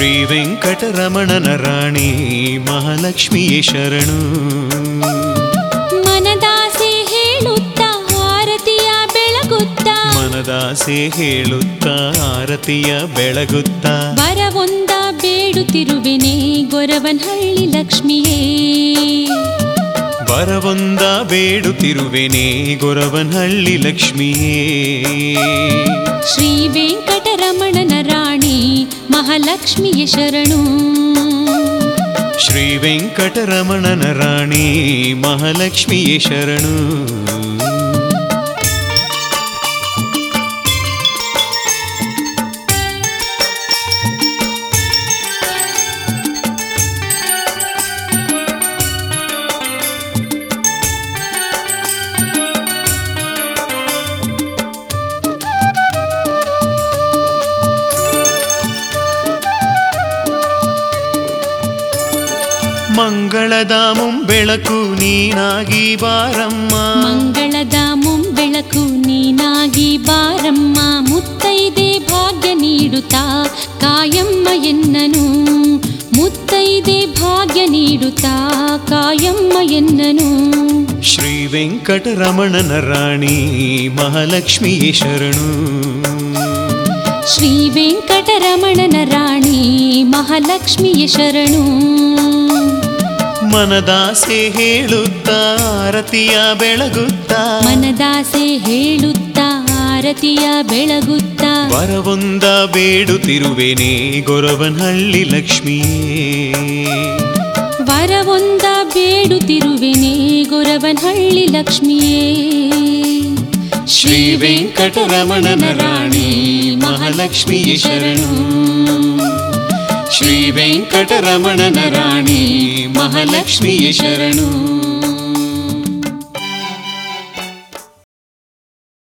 ಶ್ರೀ ವೆಂಕಟರಮಣನ ರಾಣಿ ಮಹಾಲಕ್ಷ್ಮಿಯೇ ಶರಣು ಮನದಾಸೆ ಹೇಳುತ್ತಾ ಆರತಿಯ ಬೆಳಗುತ್ತಾ ಮನದಾಸೆ ಹೇಳುತ್ತಾ ಆರತಿಯ ಬೆಳಗುತ್ತಾ ವರವೊಂದ ಬೇಡುತ್ತಿರುವೆನೆ ಗೊರವನಹಳ್ಳಿ ಲಕ್ಷ್ಮಿಯೇ ವರವೊಂದ ಬೇಡುತ್ತಿರುವೆನೆ ಗೊರವನಹಳ್ಳಿ ಲಕ್ಷ್ಮಿಯೇ ಶ್ರೀ ವೆಂಕಟರಮಣನ ರಾಣಿ ಮಹಾಲಕ್ಷ್ಮಿಯ ಶರಣು ಶ್ರೀ ವೆಂಕಟರಮಣನ ರಾಣಿ ಮಹಾಲಕ್ಷ್ಮಿಯೇ ಶರಣು ಮಂಗಳದ ಮುಂಬೆಳಕು ನೀನಾಗಿ ಬಾರಮ್ಮ ಮಂಗಳದ ಮುಂಬೆಳಕು ನೀನಾಗಿ ಬಾರಮ್ಮ ಮುತ್ತೈದೆ ಭಾಗ್ಯ ನೀಡುತ್ತಾ ಕಾಯಮ್ಮ ಎನ್ನನು ಮುತ್ತೈದೆ ಭಾಗ್ಯ ನೀಡುತ್ತಾ ಕಾಯಮ್ಮ ಎನ್ನನು ಶ್ರೀ ವೆಂಕಟರಮಣನ ರಾಣಿ ಮಹಾಲಕ್ಷ್ಮಿಯೇ ಶರಣು ಶ್ರೀ ವೆಂಕಟರಮಣನ ರಾಣಿ ಮಹಾಲಕ್ಷ್ಮಿಯ ಶರಣು ಮನದಾಸೆ ಹೇಳುತ್ತಾ ಆರತಿಯ ಬೆಳಗುತ್ತಾ ಮನದಾಸೆ ಹೇಳುತ್ತಾ ಆರತಿಯ ಬೆಳಗುತ್ತಾ ವರವೊಂದ ಬೇಡುತ್ತಿರುವೆನೆ ಗೊರವನಹಳ್ಳಿ ಲಕ್ಷ್ಮಿಯೇ ವರವೊಂದ ಬೇಡುತ್ತಿರುವೆನೆ ಗೊರವನಹಳ್ಳಿ ಲಕ್ಷ್ಮಿಯೇ ಶ್ರೀ ವೆಂಕಟರಮಣನ ರಾಣಿ ಮಹಾಲಕ್ಷ್ಮಿಯೇ ಶರಣು ಶ್ರೀ ವೆಂಕಟರಮಣನ ರಾಣಿ ಮಹಾಲಕ್ಷ್ಮಿಯೇ ಶರಣು